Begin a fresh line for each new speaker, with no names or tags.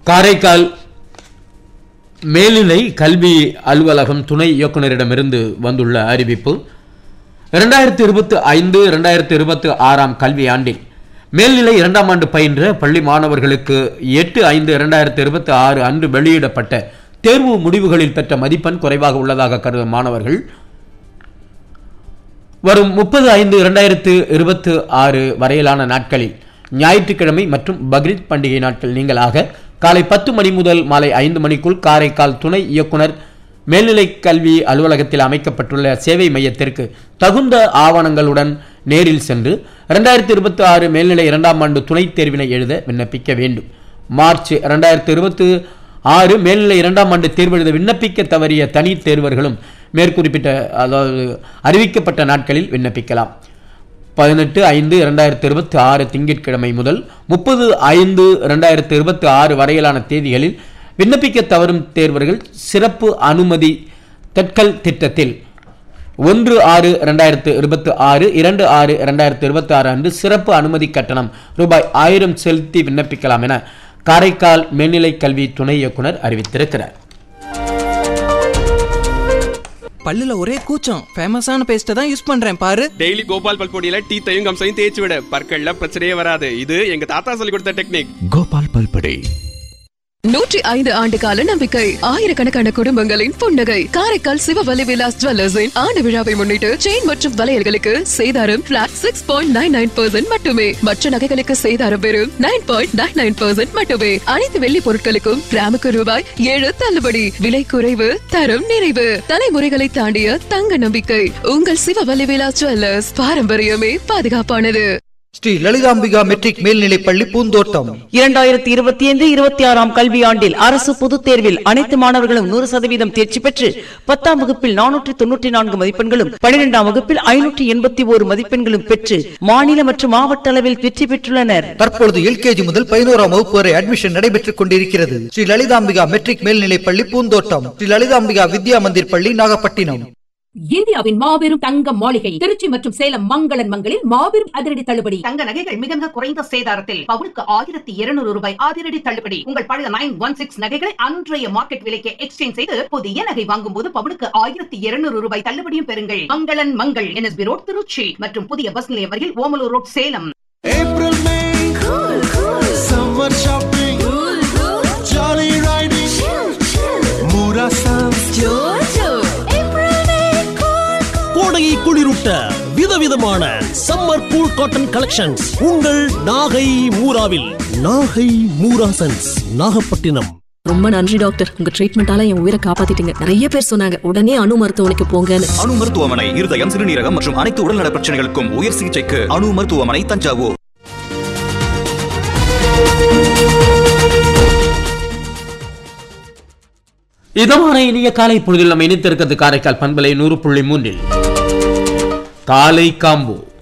காரைக்கால் மேல்நிலை கல்வி அலுவலகம் துணை இயக்குனரிடமிருந்து வந்துள்ள அறிவிப்பு இரண்டாயிரத்தி இருபத்தி ஐந்து இரண்டாயிரத்தி இருபத்தி ஆறாம் கல்வி ஆண்டில் மேல்நிலை இரண்டாம் ஆண்டு பயின்ற பள்ளி மாணவர்களுக்கு எட்டு ஐந்து இரண்டாயிரத்தி இருபத்தி ஆறு அன்று வெளியிடப்பட்ட தேர்வு முடிவுகளில் பெற்ற மதிப்பெண் குறைவாக உள்ளதாக கருதும் மாணவர்கள் வரும் முப்பது ஐந்து இரண்டாயிரத்து இருபத்தி ஆறு வரையிலான நாட்களில் ஞாயிற்றுக்கிழமை மற்றும் பக்ரீத் பண்டிகை நாட்கள் நீங்களாக காலை பத்து மணி முதல் மாலை ஐந்து மணிக்குள் காரைக்கால் துணை இயக்குனர் மேல்நிலை கல்வி அலுவலகத்தில் அமைக்கப்பட்டுள்ள சேவை மையத்திற்கு தகுந்த ஆவணங்களுடன் நேரில் சென்று இரண்டாயிரத்தி இருபத்தி ஆறு மேல்நிலை இரண்டாம் ஆண்டு துணைத் தேர்வினை எழுத விண்ணப்பிக்க வேண்டும் மார்ச் இரண்டாயிரத்தி இருபத்தி ஆறு மேல்நிலை இரண்டாம் ஆண்டு தேர்வு எழுத விண்ணப்பிக்க தவறிய தனி தேர்வர்களும் மேற்குறிப்பிட்ட அதாவது அறிவிக்கப்பட்ட நாட்களில் விண்ணப்பிக்கலாம் பதினெட்டு ஐந்து இரண்டாயிரத்தி இருபத்தி ஆறு திங்கட்கிழமை முதல் முப்பது ஐந்து இரண்டாயிரத்தி இருபத்தி ஆறு வரையிலான தேதிகளில் விண்ணப்பிக்க தவறும் தேர்வர்கள் சிறப்பு அனுமதி தட்கல் திட்டத்தில் ஒன்று ஆறு இரண்டாயிரத்து இருபத்தி ஆறு இரண்டு ஆறு இரண்டாயிரத்து இருபத்தி ஆறு அன்று சிறப்பு அனுமதி கட்டணம் ரூபாய் ஆயிரம் செலுத்தி விண்ணப்பிக்கலாம் என காரைக்கால் மேல்நிலை கல்வி துணை இயக்குனர் அறிவித்திருக்கிறார்
பல்லுல ஒரே கூச்சம் ஃபேமஸான பேஸ்ட்டை தான் யூஸ் பண்றேன் பாரு
டெய்லி கோபால் பல்பொடியில டீ தையும் கம்சையும் தேய்ச்சி விட பற்கள்ல பிரச்சனையே வராது இது எங்க தாத்தா சொல்லி கொடுத்த டெக்னிக்
கோபால் பல்படை
நூற்றி ஐந்து ஆண்டு கால நம்பிக்கை ஆயிரக்கணக்கான குடும்பங்களின் புன்னகை காரைக்கால் சிவவலி விலாஸ் ஜுவல்லர்ஸின் ஆண்டு விழாவை முன்னிட்டு செயின் மற்றும் வளையல்களுக்கு சேதாரம் flat six point nine nine percent மட்டுமே மற்ற நகைகளுக்கு சேதாரம் வெறும் nine point nine nine percent மட்டுமே அனைத்து வெள்ளி பொருட்களுக்கும் கிராமுக்கு ரூபாய் ஏழு தள்ளுபடி விலை குறைவு தரம் நிறைவு தலைமுறைகளை தாண்டிய தங்க நம்பிக்கை உங்கள் சிவவலி விலாஸ் ஜுவல்லர்ஸ் பாரம்பரியமே பாதுகாப்பானது
ஸ்ரீ லலிதாம்பிகா மெட்ரிக் மேல்நிலைப் பள்ளி பூந்தோட்டம்
இரண்டாயிரத்தி இருபத்தி ஐந்து இருபத்தி ஆறாம் கல்வியாண்டில் அரசு பொதுத் தேர்வில் அனைத்து மாணவர்களும் நூறு சதவீதம் தேர்ச்சி பெற்று பத்தாம் வகுப்பில் நானூற்றி தொன்னூற்றி நான்கு மதிப்பெண்களும் பனிரெண்டாம் வகுப்பில் ஐநூற்றி எண்பத்தி ஓரு மதிப்பெண்களும் பெற்று மாநில மற்றும் மாவட்ட அளவில் வெற்றி பெற்றுள்ளனர்
தற்பொழுது எல்கேஜி முதல் பதினோராம் வகுப்பு வரை அட்மிஷன் நடைபெற்றுக் கொண்டிருக்கிறது ஸ்ரீ லலிதாம்பிகா மெட்ரிக் மேல்நிலைப் பள்ளி பூந்தோட்டம் ஸ்ரீ லலிதாம்பிகா வித்யா மந்திர் பள்ளி நாகப்பட்டினம்
இந்தியாவின் மாபெரும் தங்க மாளிகை திருச்சி மற்றும் சேலம் மங்களன் மங்களில் மாபெரும் அதிரடி தள்ளுபடி
தங்க நகைகள் மிக மிக குறைந்த சேதாரத்தில் பவுனுக்கு ஆயிரத்தி இருநூறு ரூபாய் அதிரடி தள்ளுபடி உங்கள் பழைய நைன் ஒன் சிக்ஸ் நகைகளை அன்றைய மார்க்கெட் விலைக்கு எக்ஸ்சேஞ்ச் செய்து புதிய நகை வாங்கும் போது பவுனுக்கு ஆயிரத்தி இருநூறு ரூபாய் தள்ளுபடியும் பெறுங்கள் மங்களன் மங்கள் என்எஸ்பி ரோட் திருச்சி மற்றும் புதிய பஸ் நிலையம் வரையில் Omalur road Salem
April May Summer shopping Jolly riding Mura Sounds
கோடையை குளிரூட்ட விதவிதமான சம்மர் கூல் காட்டன் கலெக்ஷன்ஸ் உங்கள் நாகை மூராவில் நாகை மூரா சன்ஸ் நாகப்பட்டினம்
ரொம்ப நன்றி டாக்டர் உங்க ட்ரீட்மெண்டால என் உயிரை காப்பாத்திட்டீங்க நிறைய பேர் சொன்னாங்க உடனே அணு மருத்துவமனைக்கு போங்கன்னு
அணு மருத்துவமனை இருதயம் சிறுநீரகம் மற்றும் அனைத்து உடல்நல பிரச்சனைகளுக்கும் உயர் சிகிச்சைக்கு அணு மருத்துவமனை தஞ்சாவூர்
இதமான இனிய காலை பொழுதில் நம்ம இணைத்திருக்கிறது காரைக்கால் பண்பலை நூறு புள்ளி மூன்றில் காலை காம்போ